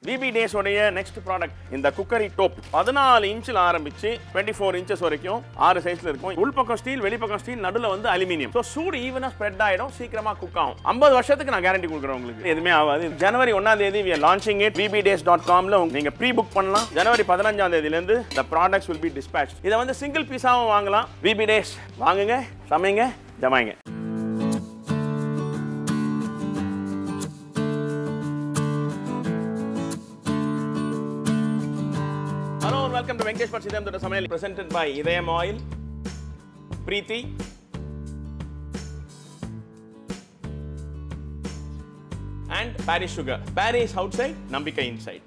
VP டேஸ் உடைய next product இந்த குக்கரி டோப் பதினாலு இன்ச்சில் ஆரம்பிச்சு டுவெண்ட்டி ஃபோர் இன்ச்சஸ் வரைக்கும் ஆறு சைஸ்ல இருக்கும் உள்பக்கம் ஸ்டீல் வெளிப்பக்கம் ஸ்டீல் நடுவில் வந்து அலுமினியம் ஸோ சூடு ஈவனா ஸ்ப்ரெட் ஆயிடும் சீக்கிரமா குக் ஆகும் ஐம்பது வருஷத்துக்கு நான் கேரண்டி கொடுக்குறேன் உங்களுக்கு எதுவுமே ஆகாது ஜனவரி ஒன்னாம் தேதி we are launching it VB டேஸ் டாட் காம்ல நீங்க ப்ரீ புக் பண்ணலாம் ஜனவரி பதினஞ்சாம் தேதியிலேருந்து the products will be dispatched இதை வந்து சிங்கிள் பீஸாவும் வாங்கலாம் விபி டேஸ் வாங்குங்க சமைங்க ஜமாய்ங்க hello welcome to Venkatesh Bhat சிதம் சமையல் presented by Idhayam oil Preethi and Parry's sugar Parry's outside நம்பிக்கை இன்சைட்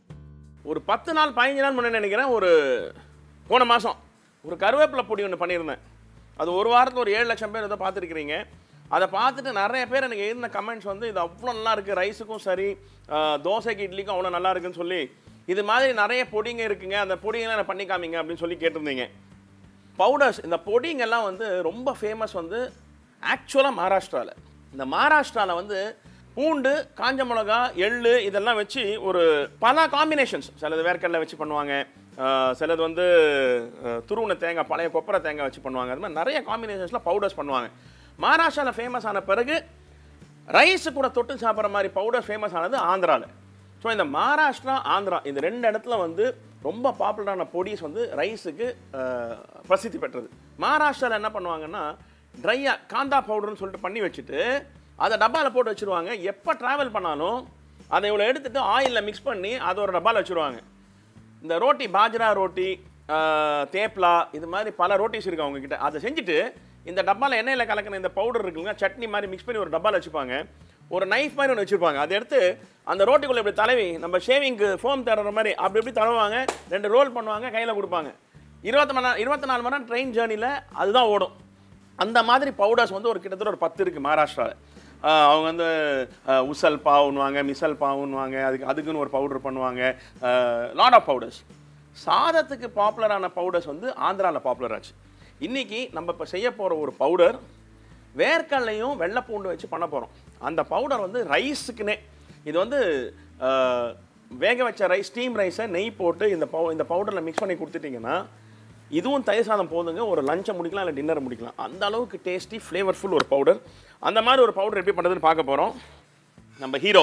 ஒரு பத்து நாள் பதினஞ்சு நாள் முன்னாடி நினைக்கிறேன் ஒரு போன மாதம் ஒரு கருவேப்பிலை பொடி ஒன்று பண்ணியிருந்தேன் அது ஒரு வாரத்தில் ஒரு ஏழு லட்சம் பேர் ஏதோ பார்த்துருக்கிறீங்க அதை பார்த்துட்டு நிறைய பேர் எனக்கு எழுதின கமெண்ட்ஸ் வந்து இது அவ்வளோ நல்லா இருக்குது ரைஸுக்கும் சரி ஆஹ், தோசைக்கு இட்லிக்கும் அவ்வளோ நல்லா இருக்குன்னு சொல்லி இது மாதிரி நிறைய பொடிங்க இருக்குங்க அந்த பொடிங்கெல்லாம் எனக்கு பண்ணி காமிங்க அப்படின்னு சொல்லி கேட்டிருந்தீங்க பவுடர்ஸ் இந்த பொடிங்கெல்லாம் வந்து ரொம்ப ஃபேமஸ் வந்து ஆக்சுவலாக மகாராஷ்டிராவில் இந்த மகாராஷ்டிராவில் வந்து பூண்டு காஞ்ச மிளகா எள்ளு இதெல்லாம் வச்சு ஒரு பல காம்பினேஷன்ஸ் சிலது வேர்க்கடலை வச்சு பண்ணுவாங்க ஆஹ் சிலது வந்து ஆஹ் துருவின தேங்காய் பழைய கொப்பரை தேங்காய் வச்சு பண்ணுவாங்க அது மாதிரி நிறைய காம்பினேஷன்ஸில் பவுடர்ஸ் பண்ணுவாங்க மகாராஷ்டிராவில் ஃபேமஸ் ஆன பிறகு ரைஸ் கூட தொட்டு சாப்பிட்ற மாதிரி பவுடர் ஃபேமஸ் ஆனது ஆந்திராவில் ஸோ இந்த மகாராஷ்டிரா ஆந்திரா இந்த ரெண்டு இடத்துல வந்து ரொம்ப பாப்புலரான பொடிஸ் வந்து ரைஸுக்கு பிரசித்தி பெற்றது மகாராஷ்டிராவில் என்ன பண்ணுவாங்கன்னா ட்ரையாக காந்தா பவுடர்னு சொல்லிட்டு பண்ணி வச்சுட்டு அதை டப்பாவில் போட்டு வச்சுருவாங்க எப்போ ட்ராவல் பண்ணாலும் அதை இவ்வளோ எடுத்துட்டு ஆயிலில் மிக்ஸ் பண்ணி அதை ஒரு டப்பாவில் வச்சுருவாங்க இந்த ரோட்டி பாஜ்ரா ரோட்டி ஆஹ், தேப்லா இது மாதிரி பல ரோட்டிஸ் இருக்கு அவங்க கிட்ட அதை செஞ்சுட்டு இந்த டப்பாவில் எண்ணெயில் கலக்கின இந்த பவுடர் இருக்குங்க சட்னி மாதிரி மிக்ஸ் பண்ணி ஒரு டப்பாவில் வச்சுப்பாங்க ஒரு நைஃப் மாதிரி ஒன்று வச்சுருப்பாங்க அதை எடுத்து அந்த ரோட்டிக்குள்ளே இப்படி தடவி நம்ம ஷேவிங்க்கு ஃபோம் தடற மாதிரி அப்படி இப்படி தடவுவாங்க ரெண்டு ரோல் பண்ணுவாங்க கையில் கொடுப்பாங்க இருபத்தி மணி நேரம் இருபத்தி நாலு மணி நேரம் ட்ரெயின் ஜேர்னியில் அதுதான் ஓடும் அந்த மாதிரி பவுடர்ஸ் வந்து ஒரு கிட்டத்தட்ட ஒரு பத்து இருக்குது மகாராஷ்டிராவில் ஆஹ் அவங்க வந்து ஆஹ் உசல் பாவுன்னுவாங்க மிசல் பாவுன்னுவாங்க அதுக்கு அதுக்குன்னு ஒரு பவுடர் பண்ணுவாங்க லாட் ஆஃப் பவுடர்ஸ் சாதத்துக்கு பாப்புலரான பவுடர்ஸ் வந்து ஆந்திராவில் பாப்புலர் ஆச்சு இன்றைக்கி நம்ம இப்போ செய்ய போகிற ஒரு பவுடர் வேர்க்கடலையும் வெள்ளைப்பூண்டு வச்சு பண்ண போகிறோம் அந்த பவுடர் வந்து ரைஸுக்குன்னே இது வந்து ஆஹ், வேக வச்ச ரைஸ் ஸ்டீம் ரைஸை நெய் போட்டு இந்த பவு இந்த பவுடரில் மிக்ஸ் பண்ணி கொடுத்துட்டிங்கன்னா இதுவும் தயிர் சாதம் போதுங்க ஒரு லஞ்சை முடிக்கலாம் இல்லை டின்னரை முடிக்கலாம் அந்த அளவுக்கு டேஸ்டி ஃப்ளேவர்ஃபுல் ஒரு பவுடர் அந்த மாதிரி ஒரு பவுடர் எப்படி பண்ணுறதுன்னு பார்க்க போகிறோம் நம்ம ஹீரோ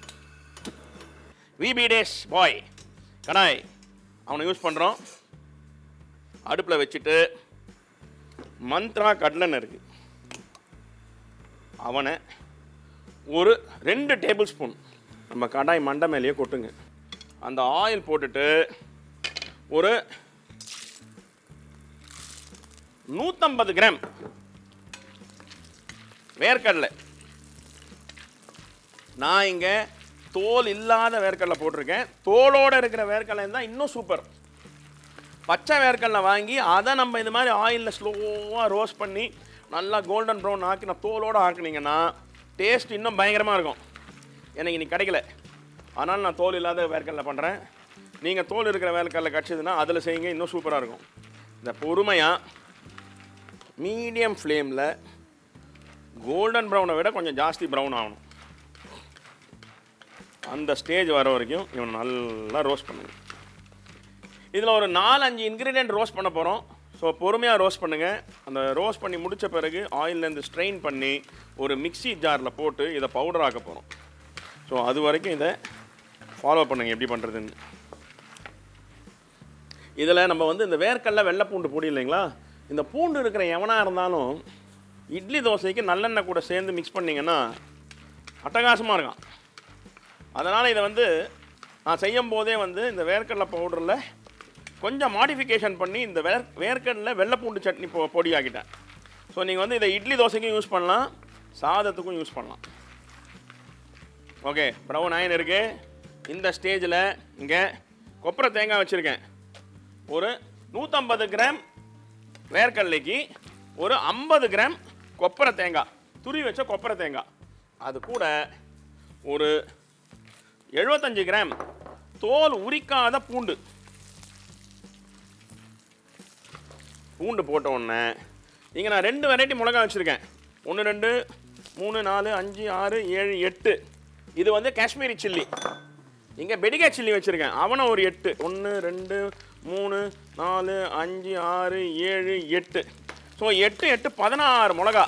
விபி டேஸ் பாய் கடாய் அவனை யூஸ் பண்ணுறோம் அடுப்பில் வச்சுட்டு மந்த்ரா கடலெண்ணெய் இருக்கு அவனை ஒரு ரெண்டு டேபிள் ஸ்பூன் நம்ம கடாய் மண்டை மேலேயே கொட்டுங்க அந்த ஆயில் போட்டுட்டு ஒரு நூற்றம்பது கிராம் வேர்க்கடலை நான் இங்கே தோல் இல்லாத வேர்க்கடலை போட்டிருக்கேன் தோலோடு இருக்கிற வேர்க்கடலை தான் இன்னும் சூப்பர் பச்சை வேர்க்கடலை வாங்கி அதை நம்ம இது மாதிரி ஆயிலில் ஸ்லோவாக ரோஸ்ட் பண்ணி நல்லா கோல்டன் ப்ரௌன் ஆக்கின தோலோடு ஆக்குனீங்கன்னா டேஸ்ட் இன்னும் பயங்கரமாக இருக்கும் எனக்கு இன்னைக்கு கிடைக்கல அதனால் நான் தோல் இல்லாத வேர்க்கடலை பண்ணுறேன் நீங்கள் தோல் இருக்கிற வேர்க்கடலை கிடச்சிதுன்னா அதில் செய்யுங்க இன்னும் சூப்பராக இருக்கும் இந்த பொறுமையாக மீடியம் ஃப்ளேமில் கோல்டன் ப்ரௌனை விட கொஞ்சம் ஜாஸ்தி ப்ரௌன் ஆகணும் அந்த ஸ்டேஜ் வர வரைக்கும் இவனை நல்லா ரோஸ்ட் பண்ணுங்க இதில் ஒரு நாலஞ்சு இன்க்ரீடியன்ட் ரோஸ்ட் பண்ண போகிறோம் ஸோ பொறுமையாக ரோஸ்ட் பண்ணுங்கள் அந்த ரோஸ்ட் பண்ணி முடித்த பிறகு ஆயிலேருந்து ஸ்ட்ரெயின் பண்ணி ஒரு மிக்ஸி ஜாரில் போட்டு இதை பவுடர் ஆக்க போகிறோம் ஸோ அது வரைக்கும் இதை ஃபாலோ பண்ணுங்கள் எப்படி பண்ணுறதுன்னு இதில் நம்ம வந்து இந்த வேர்க்கடல வெள்ளை பூண்டு பொடி இல்லைங்களா இந்த பூண்டு இருக்கிற எவனாக இருந்தாலும் இட்லி தோசைக்கு நல்லெண்ணெய் கூட சேர்ந்து மிக்ஸ் பண்ணிங்கன்னா அட்டகாசமாக இருக்கும் அதனால் இதை வந்து நான் செய்யும் போதே வந்து இந்த வேர்க்கடலை பவுடரில் கொஞ்சம் மாடிஃபிகேஷன் பண்ணி இந்த வேர் வேர்க்கடலை வெள்ளைப்பூண்டு சட்னி பொ பொடியாக்கிட்டேன் ஸோ நீங்கள் வந்து இதை இட்லி தோசைக்கும் யூஸ் பண்ணலாம் சாதத்துக்கும் யூஸ் பண்ணலாம் ஓகே ப்ரௌன் ஆயின் இருக்குது இந்த ஸ்டேஜில் இங்கே கொப்பரை தேங்காய் வச்சுருக்கேன் ஒரு நூற்றம்பது கிராம் வேர்க்கடலைக்கு ஒரு ஐம்பது கிராம் கொப்பரை தேங்காய் துருவி வச்ச கொப்பரை தேங்காய் அது கூட ஒரு எழுபத்தஞ்சு கிராம் தோல் உரிக்காத பூண்டு பூண்டு போட்ட உடனே இங்கே நான் ரெண்டு வெரைட்டி மிளகா வச்சுருக்கேன் ஒன்று ரெண்டு மூணு நாலு அஞ்சு ஆறு ஏழு எட்டு இது வந்து காஷ்மீரி சில்லி இங்கே பெடிகா சில்லி வச்சுருக்கேன் அவனை ஒரு எட்டு ஒன்று ரெண்டு மூணு நாலு அஞ்சு ஆறு ஏழு எட்டு ஸோ எட்டு எட்டு பதினாறு மிளகா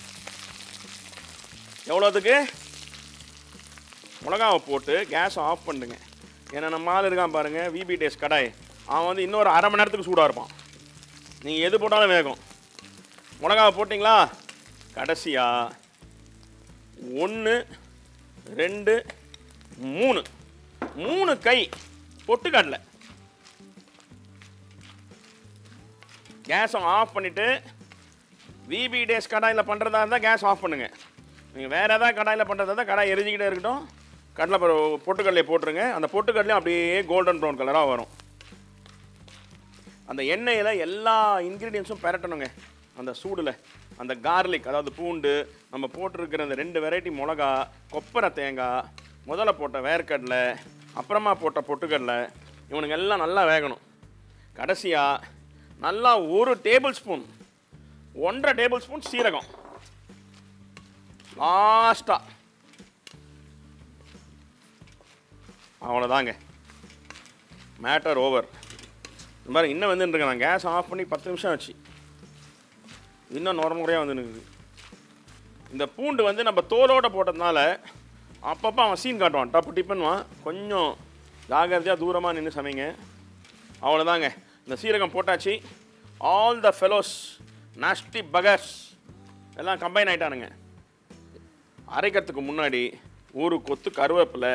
எவ்வளோதுக்கு மிளகாவை போட்டு கேஸை ஆஃப் பண்ணுங்க ஏன்னா நம்ம ஆள் இருக்கான் பாருங்கள் விபி டேஸ் கடாய் அவன் வந்து இன்னொரு அரை மணி நேரத்துக்கு சூடாக இருப்பான் நீங்கள் எது போட்டாலும் வேகும் மிளகாவை போட்டிங்களா கடைசியாக ஒன்று ரெண்டு மூணு மூணு கை பொட்டுக்கடலை கேஸை ஆஃப் பண்ணிவிட்டு விபி டேஸ் கடாயில் பண்ணுறதா இருந்தால் கேஸ் ஆஃப் பண்ணுங்கள் நீங்கள் வேறு ஏதாவது கடாயில் பண்ணுறதா இருந்தால் கடாய் எரிஞ்சிக்கிட்டே இருக்கட்டும் கடலை பருப்பு பொட்டுக்கடலையை போட்டுருங்க அந்த பொட்டுக்கடலையும் அப்படியே கோல்டன் ப்ரௌன் கலராக வரும் அந்த எண்ணெயில் எல்லா இன்க்ரீடியன்ஸும் பெரட்டணுங்க அந்த சூடில் அந்த கார்லிக் அதாவது பூண்டு நம்ம போட்டிருக்கிற அந்த ரெண்டு வெரைட்டி மிளகா கொப்பரை தேங்காய் முதல்ல போட்ட வேர்க்கடலை அப்புறமா போட்ட பொட்டுக்கடலை இவனுங்க எல்லாம் நல்லா வேகணும் கடைசியாக நல்லா ஒரு டேபிள் ஸ்பூன் ஒன்றரை டேபிள் ஸ்பூன் சீரகம் லாஸ்ட்டாக அவ்வளோதாங்க மேட்டர் ஓவர் இந்த மாதிரி இன்னும் வந்துட்டுருக்கேன் நான் கேஸ் ஆஃப் பண்ணி பத்து நிமிஷம் ஆச்சு இன்னும் நுரமுறையாக வந்து நிற்குது இந்த பூண்டு வந்து நம்ம தோலோட போட்டதுனால அப்பப்போ அவன் சீன் காட்டுவான் டப்பு டிப்புன்னுவான் கொஞ்சம் ஜாகிரதையாக தூரமாக நின்று சமைங்க அவ்வளோதாங்க இந்த சீரகம் போட்டாச்சு all the fellows nasty buggers எல்லாம் கம்பைன் ஆயிட்டானுங்க அரைக்கிறதுக்கு முன்னாடி ஒரு கொத்து கருவேப்பிலை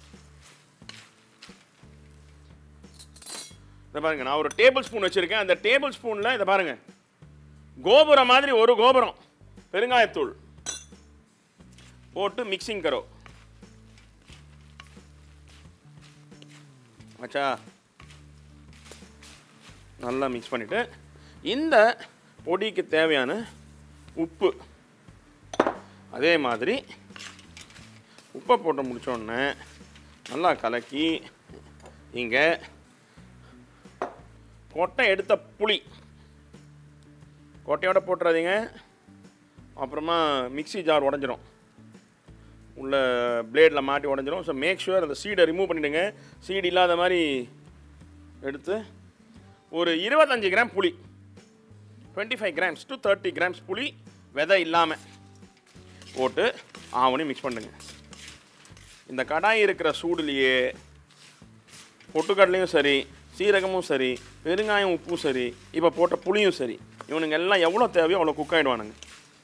இதை பாருங்க நான் ஒரு டேபிள் ஸ்பூன் வச்சுருக்கேன் அந்த டேபிள் ஸ்பூனில் இதை பாருங்க கோபுரம் மாதிரி ஒரு கோபுரம் பெருங்காயத்தூள் போட்டு மிக்சிங் கரோ ஆச்சா நல்லா மிக்ஸ் பண்ணிவிட்டு இந்த பொடிக்கு தேவையான உப்பு அதே மாதிரி உப்பை போட்டு முடிச்சோடனே நல்லா கலக்கி இங்கே கொட்டை எடுத்த புளி கொட்டையோட போட்டுறாதீங்க அப்புறமா மிக்ஸி ஜார் உடஞ்சிரும் உள்ள பிளேடில் மாட்டி உடஞ்சிரும் ஸோ மேக் ஷுவர் அந்த சீடை ரிமூவ் பண்ணிவிடுங்க சீடு இல்லாத மாதிரி எடுத்து ஒரு இருபத்தஞ்சி கிராம் புளி twenty five grams to thirty grams புளி விதை இல்லாமல் போட்டு ஆவணி மிக்ஸ் பண்ணுங்க இந்த கடாய் இருக்கிற சூடுலேயே பொட்டுக்கடலையும் சரி சீரகமும் சரி பெருங்காயம் உப்பும் சரி இப்போ போட்ட புளியும் சரி இவனுங்க எல்லாம் எவ்வளோ தேவையோ அவ்வளோ குக் ஆகிடுவானுங்க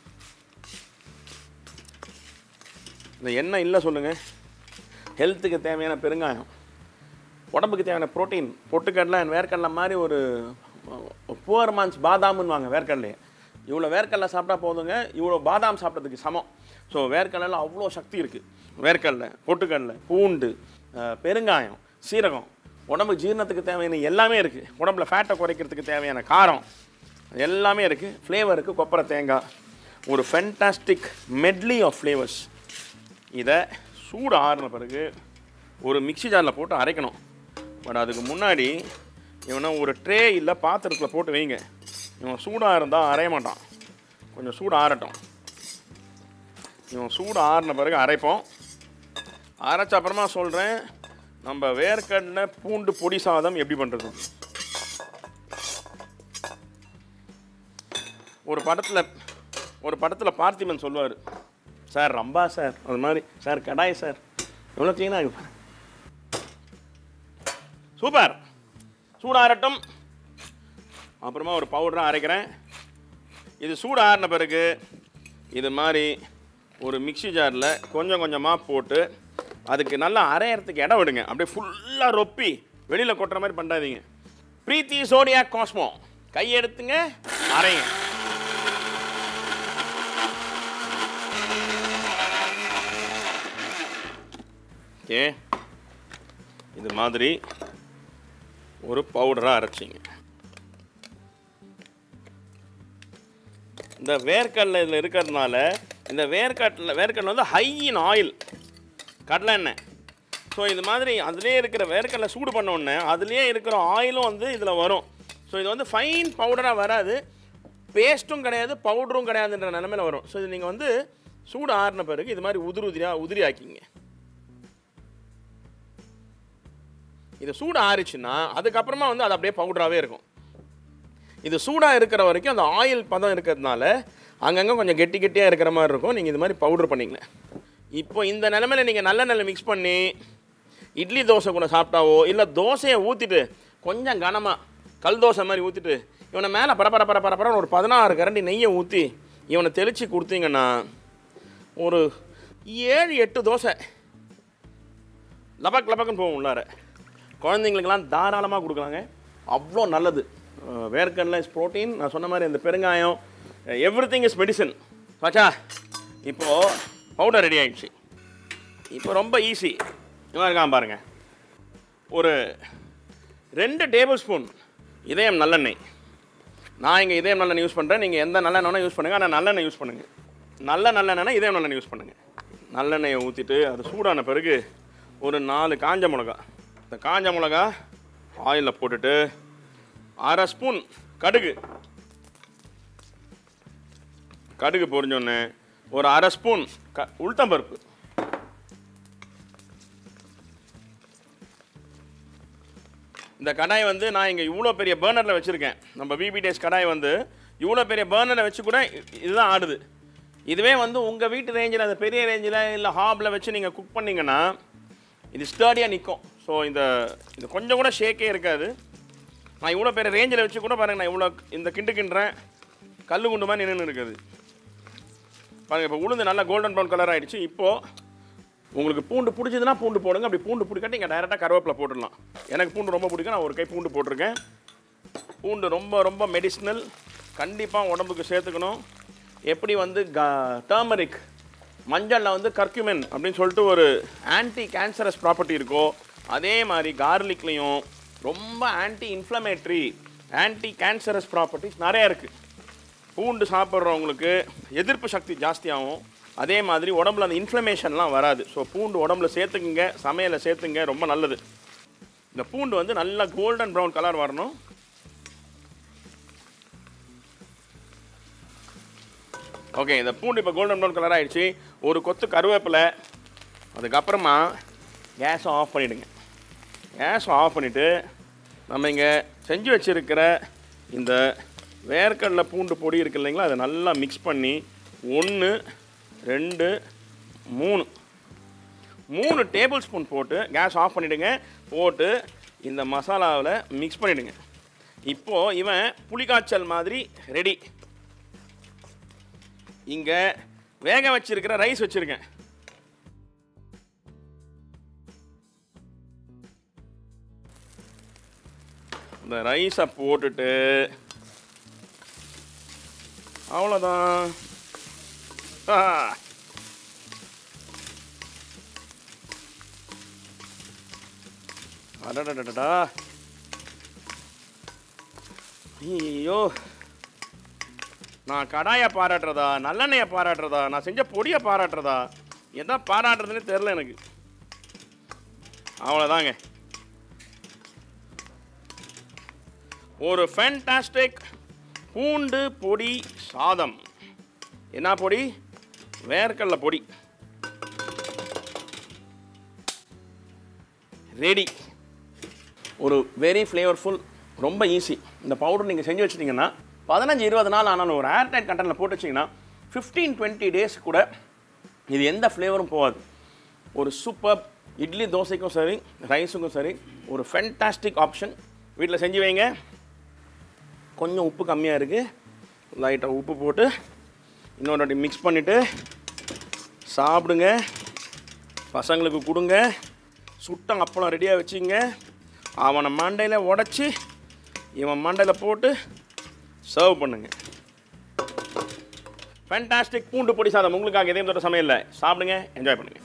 இந்த எண்ணெய் இல்லை சொல்லுங்கள் ஹெல்த்துக்கு தேவையான பெருங்காயம் உடம்புக்கு தேவையான புரோட்டீன் பொட்டுக்கடலை and வேர்க்கடலை மாதிரி ஒரு புவர் மான்ஸ் பாதாம்னு வாங்க வேர்க்கடலையே இவ்வளோ வேர்க்கடலை சாப்பிட்டா போதுங்க இவ்வளோ பாதாம் சாப்பிட்டதுக்கு சமம் ஸோ வேர்க்கடலையில் அவ்வளோ சக்தி இருக்குது வேர்க்கடலை பொட்டுக்கடலை பூண்டு அஹ், பெருங்காயம் சீரகம் உடம்பு ஜீரணத்துக்கு தேவையான எல்லாமே இருக்குது உடம்புல ஃபேட்டை குறைக்கிறதுக்கு தேவையான காரம் எல்லாமே இருக்குது ஃப்ளேவருக்கு கொப்பரை தேங்காய் ஒரு ஃபென்டாஸ்டிக் மெட்லி ஆஃப் ஃப்ளேவர்ஸ் இதை சூடு ஆறின பிறகு ஒரு மிக்ஸி ஜாரில் போட்டு அரைக்கணும் பட் அதுக்கு முன்னாடி இவனை ஒரு ட்ரே இல்லை பாத்திரத்தில் போட்டு வைங்க இவன் சூடாக இருந்தால் அரைய மாட்டான் கொஞ்சம் சூடு ஆறட்டும் இவன் சூடு ஆறின பிறகு அரைப்போம் அரைச்ச அப்புறமா சொல்கிறேன் நம்ம வேர்க்கடலை பூண்டு பொடி சாதம் எப்படி பண்ணுறது ஒரு படத்தில் ஒரு படத்தில் பார்த்திபன் சொல்லுவார் சார் ரம்பா சார் அது மாதிரி சார் கடாய் சார் எவ்வளோ க்ளீனாக இருக்கு பாரு. சூப்பர் சூடாரட்டும் அப்புறமா ஒரு பவுடராக அரைக்கிறேன் இது சூடு ஆறின பிறகு இது மாதிரி ஒரு மிக்ஸி ஜாரில் கொஞ்சம் கொஞ்சமாக போட்டு அதுக்கு நல்லா அரையறதுக்கு இடம் விடுங்க அப்படியே ஃபுல்லாக ரொப்பி வெளியில் கொட்டுற மாதிரி பண்ணாதீங்க பிரீத்தி சோடியா காஸ்மோ கையெடுத்துங்க அரைங்க ஓகே இது மாதிரி ஒரு பவுடராக அரைச்சிங்க இந்த வேர்க்கடலை இதில் இருக்கிறதுனால இந்த வேர்க்கடலை வேர்க்கடலை வந்து ஹை இன் ஆயில் கடலை எண்ணெய் ஸோ இது மாதிரி அதுலேயே இருக்கிற வேர்க்கடலை சூடு பண்ண உடனே அதுலேயே இருக்கிற ஆயிலும் வந்து இதில் வரும் ஸோ இது வந்து ஃபைன் பவுடராக வராது பேஸ்ட்டும் கிடையாது பவுடரும் கிடையாதுன்ற நிலமையில வரும் ஸோ இது நீங்கள் வந்து சூடு ஆறின பிறகு இது மாதிரி உதிரி உதிரியாக உதிரி ஆக்கிங்க இது சூடு ஆறிச்சுன்னா அதுக்கப்புறமா வந்து அது அப்படியே பவுடராகவே இருக்கும் இது சூடாக இருக்கிற வரைக்கும் அந்த ஆயில் பதம் இருக்கிறதுனால அங்கங்கே கொஞ்சம் கெட்டி கெட்டியாக இருக்கிற மாதிரி இருக்கும் நீங்கள் இது மாதிரி பவுடர் பண்ணிங்க இப்போ இந்த நிலமையில நீங்கள் நல்ல நல்ல மிக்ஸ் பண்ணி இட்லி தோசை கூட சாப்பிட்டாவோ இல்லை தோசையை ஊற்றிட்டு கொஞ்சம் கனமாக கல் தோசை மாதிரி ஊற்றிட்டு இவனை மேலே பரபர பர பரபரன்னு ஒரு பதினாறு கரண்டி நெய்யை ஊற்றி இவனை தெளித்து கொடுத்தீங்கன்னா ஒரு ஏழு எட்டு தோசை லபக் லபக்குன்னு போகும் உள்ளார குழந்தைங்களுக்கெல்லாம் தாராளமாக கொடுக்கலாங்க அவ்வளோ நல்லது அஹ் வேர்க்கடலை இஸ் ப்ரோட்டீன் நான் சொன்ன மாதிரி இந்த பெருங்காயம் எவ்ரி திங் இஸ் மெடிசன் பாச்சா இப்போது பவுடர் ரெடி ஆயிடுச்சு இப்போ ரொம்ப ஈஸி இவன் இருக்கான் பாருங்க ஒரு ரெண்டு டேபிள் ஸ்பூன் இதயம் நல்லெண்ணெய் நான் இங்கே இதயம் நல்லெண்ணெய் யூஸ் பண்ணுறேன் நீங்கள் எந்த நல்லெண்ணெய் யூஸ் பண்ணுங்கள் ஆனால் நல்லெண்ணெய் யூஸ் பண்ணுங்கள் நல்ல நல்லெண்ணெய்னா இதயம் நல்லெண்ணெய் யூஸ் பண்ணுங்கள் நல்லெண்ணெயை ஊற்றிட்டு அது சூடான பிறகு ஒரு நாலு காஞ்ச மிளகா இந்த காஞ்ச மிளகா ஆயிலில் போட்டுட்டு அரை ஸ்பூன் கடுகு கடுகு பொரிஞ்சோடனே ஒரு அரை ஸ்பூன் க உளுத்தம்பருப்பு இந்த கடாய் வந்து நான் இங்கே இவ்வளோ பெரிய பேர்னரில் வச்சுருக்கேன் நம்ம பிபி டேஸ் கடாய் வந்து இவ்வளோ பெரிய பேர்னரை வச்சு கூட இ- இதுதான் ஆடுது இதுவே வந்து உங்கள் வீட்டு ரேஞ்சில் அந்த பெரிய ரேஞ்சில் இல்லை ஹாபில் வச்சு நீங்கள் குக் பண்ணீங்கன்னா இது ஸ்டர்டியாக நிற்கும் ஸோ இந்த இது கொஞ்சம் கூட ஷேக்கே இருக்காது நான் இவ்வளோ பெரிய ரேஞ்சில் வச்சு கூட பாருங்க நான் இவ்வளோ இந்த கிண்டு கிண்டுறேன் கல் குண்டு மாதிரி நின்று இருக்குது பாருங்க இப்போ உளுந்து நல்லா கோல்டன் ப்ரௌன் கலர் ஆயிடுச்சு இப்போது உங்களுக்கு பூண்டு பிடிச்சதுன்னா பூண்டு போடுங்க அப்படி பூண்டு பிடிக்காட்டி நீங்கள் டைரெக்டாக கருவேப்பிலை போட்டுடலாம் எனக்கு பூண்டு ரொம்ப பிடிக்கும் நான் ஒரு கை பூண்டு போட்டிருக்கேன் பூண்டு ரொம்ப ரொம்ப மெடிசினல் கண்டிப்பாக உடம்புக்கு சேர்த்துக்கணும் எப்படி வந்து க டர்மரிக் மஞ்சளில் வந்து கர்க்யூமென் அப்படின்னு சொல்லிட்டு ஒரு ஆன்டி கேன்சரஸ் ப்ராப்பர்ட்டி இருக்கோ அதே மாதிரி கார்லிக்லேயும் ரொம்ப anti inflammatory anti cancerous properties நிறைய இருக்குது பூண்டு சாப்பிட்றவங்களுக்கு எதிர்ப்பு சக்தி ஜாஸ்தியாகும் அதே மாதிரி உடம்புல அந்த இன்ஃப்ளமேஷன்லாம் வராது ஸோ பூண்டு உடம்புல சேர்த்துக்குங்க சமையலை சேர்த்துங்க ரொம்ப நல்லது இந்த பூண்டு வந்து நல்லா கோல்டன் ப்ரௌன் கலர் வரணும் ஓகே இந்த பூண்டு இப்போ கோல்டன் ப்ரௌன் கலர் ஆயிடுச்சு ஒரு கொத்து கருவேப்பிலை அதுக்கப்புறமா கேஸை ஆஃப் பண்ணிவிடுங்க கேஸை ஆஃப் பண்ணிவிட்டு நம்ம இங்கே செஞ்சு வச்சுருக்கிற இந்த வேர்க்கடலை பூண்டு பொடி இருக்கு இல்லைங்களா அதை நல்லா மிக்ஸ் பண்ணி ஒன்று ரெண்டு மூணு மூணு டேபிள் ஸ்பூன் போட்டு கேஸ் ஆஃப் பண்ணிவிடுங்க போட்டு இந்த மசாலாவில் மிக்ஸ் பண்ணிவிடுங்க இப்போது இவன் புளிக்காய்ச்சல் மாதிரி ரெடி இங்கே வேக வச்சிருக்கிற ரைஸ் வச்சுருக்கேன் இந்த ரைஸை போட்டுட்டு அவ்வளோதான் ஆ. அடடடடடா ஐயோ நான் கடாயை பாராட்டுறதா நல்லெண்ணெயை பாராட்டுறதா நான் செஞ்ச பொடியை பாராட்டுறதா எதை பாராட்டுறதுன்னு தெரில எனக்கு அவ்வளோதாங்க ஒரு ஃபேண்டாஸ்டிக் பூண்டு பொடி சாதம் என்ன பொடி வேர்க்கடலை பொடி ரெடி ஒரு வெரி ஃப்ளேவர்ஃபுல் ரொம்ப ஈஸி இந்த பவுடர் நீங்கள் செஞ்சு வச்சிட்டிங்கன்னா பதினஞ்சு இருபது நாள் ஆனாலும் ஒரு ஏர்டைட் கண்டெய்னரில் போட்டு வச்சிங்கன்னா ஃபிஃப்டீன் டுவெண்ட்டி டேஸ் கூட இது எந்த ஃப்ளேவரும் போகாது ஒரு சூப்பர் இட்லி தோசைக்கும் சரி ரைஸுக்கும் சரி ஒரு ஃபென்டாஸ்டிக் ஆப்ஷன் வீட்டில் செஞ்சு வைங்க கொஞ்சம் உப்பு கம்மியாக இருக்குது லைட்டாக உப்பு போட்டு இன்னொரு வாட்டி மிக்ஸ் பண்ணிவிட்டு சாப்பிடுங்க பசங்களுக்கு கொடுங்க சுட்ட அப்பளம் ரெடியாக வச்சுங்க அவனை மண்டையில் உடச்சி இவன் மண்டையில் போட்டு சர்வ் பண்ணுங்க ஃபேண்டாஸ்டிக் பூண்டு பொடி சாதம் உங்களுக்காக எதையும் தொட்ட சமையலில் சாப்பிடுங்க என்ஜாய் பண்ணுங்க